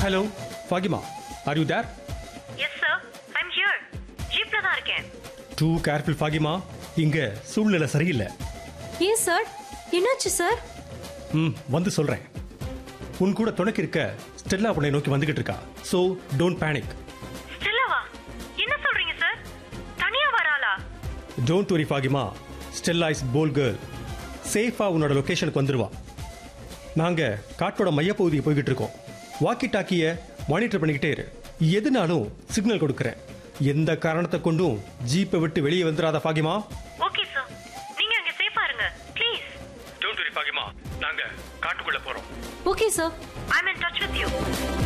hello Fahima are you there yes sir I'm here ஜீப்ல தான் இருக்கேன் டூ கேர்ஃபுல் ஃபாகிமா இங்க சூழ்நிலை சரியில்லை ஏன் சார் என்னாச்சு சார் ம் வந்து சொல்றேன் உன் கூட துணைக்கு இருக்க ஸ்டெல்லா உன்னை நோக்கி வந்துகிட்டு இருக்கா ஸோ டோன்ட் பேனிக் ஸ்டெல்லாவா என்ன சொல்றீங்க சார் தனியா வராளா don't worry Fahima Stella is bold girl சேஃபா உன்னோட லொகேஷனுக்கு வந்துருவா நாங்க காட்டோட மையப்பகுதிக்கு போய்கிட்டு இருக்கோம் வாக்கி டாக்கிய மானிட்டர் பண்ணிக்கிட்டே இரு எதுனாலும் சிக்னல் கொடுக்குறேன் எந்த காரணத்தை கொண்டும் ஜீப்பை விட்டு வெளியே வந்துடாத ஃபாகிமா ஓகே சார் நீங்க அங்க சேஃபா இருங்க ப்ளீஸ் டோன்ட் வரி ஃபாகிமா நாங்க காட்டுக்குள்ள போறோம் okay sir I'm in touch with you